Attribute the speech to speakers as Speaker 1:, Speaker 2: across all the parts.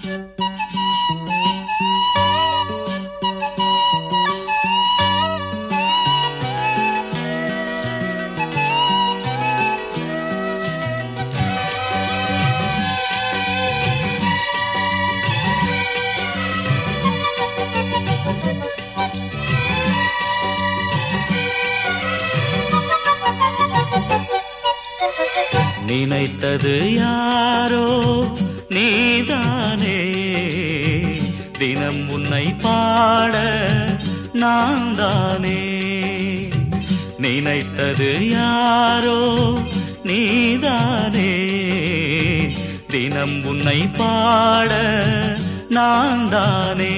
Speaker 1: நினைத்தது யாரோ நீதானே தினம் உன்னை பாட நான் தானே நினைத்தது யாரோ நீதானே தினம் உன்னை பாட நான் தானே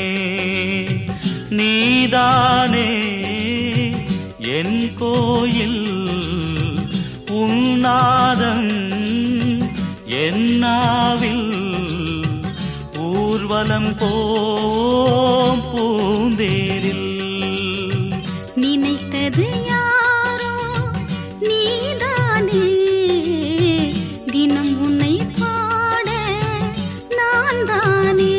Speaker 1: நீதானே என் கோயில் உன்னாதம் என்னாவில் ஊர்வலம் போம் பூந்தேரில்
Speaker 2: நினைத்தது யாரோ நீதானே தினம் உன்னை பாட நான் தானே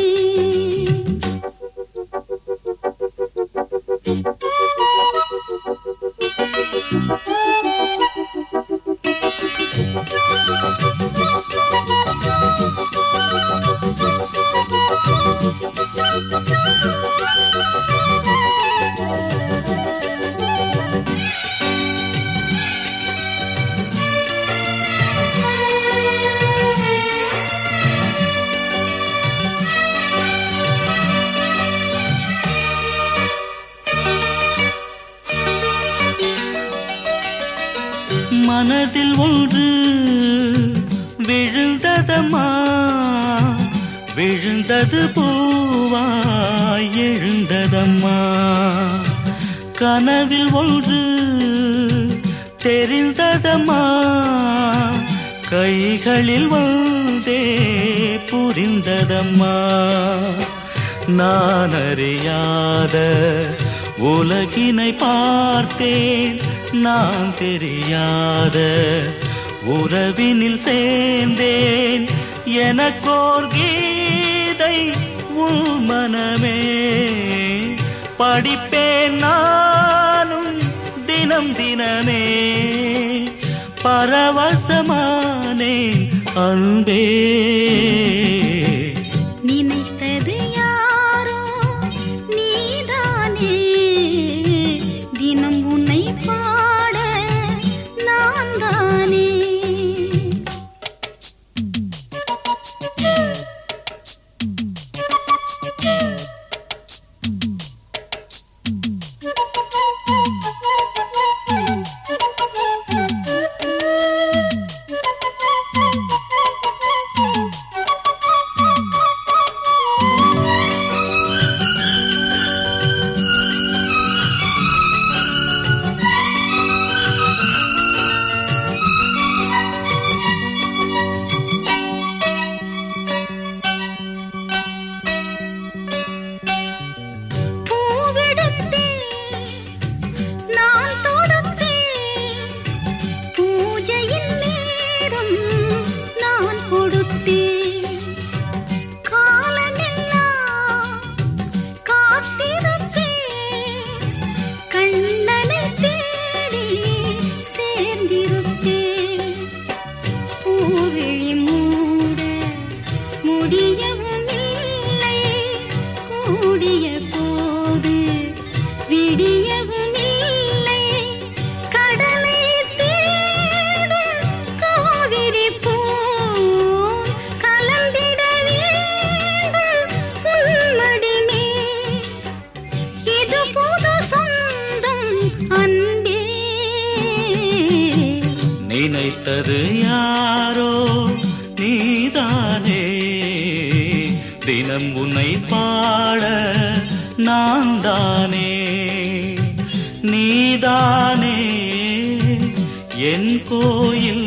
Speaker 1: மனதில் ஒன்று விழுந்ததம்மா விழுந்தது பூவாய் எழுந்ததம்மா கனவில் ஒன்று தெரிந்ததம்மா கைகளில் வந்தே புரிந்ததம்மா நான் அறியாத உலகினை பார்த்தேன் நான் தெரியாத உறவினில் சேர்ந்தேன் எனக்கோர் கீதை உள் மனமே படிப்பேன் நானும் தினம் தினமே பரவசமானேன் அன்பே
Speaker 2: நினைத்தது யாரோ நீதானே தினம் உன்னை பாட நான் தானே பூவெடுத்தேன் நான் தொடுத்தேன் பூஜையின் நேரம் நான் கொடுத்தேன் காலமெல்லாம் காத்திருப்பேன் கண்ணனை தேடி சேர்ந்திருப்பேன் பூவிழி மூட முடியவும் இல்லை கூடிய போது விடியவும் இல்லை கடலை தேடும் காவிரி பூ கலந்திட வேண்டும் உன்மடிமே இது புது சொந்தம் அன்பே
Speaker 1: நினைத்தது யாரோ நீதானே தினம் உன்னை பாட நான் தானே நீதானே என் கோயில்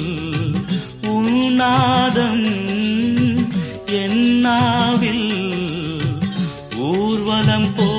Speaker 1: உன்னாதம் என்னாவில் ஊர்வலம் போ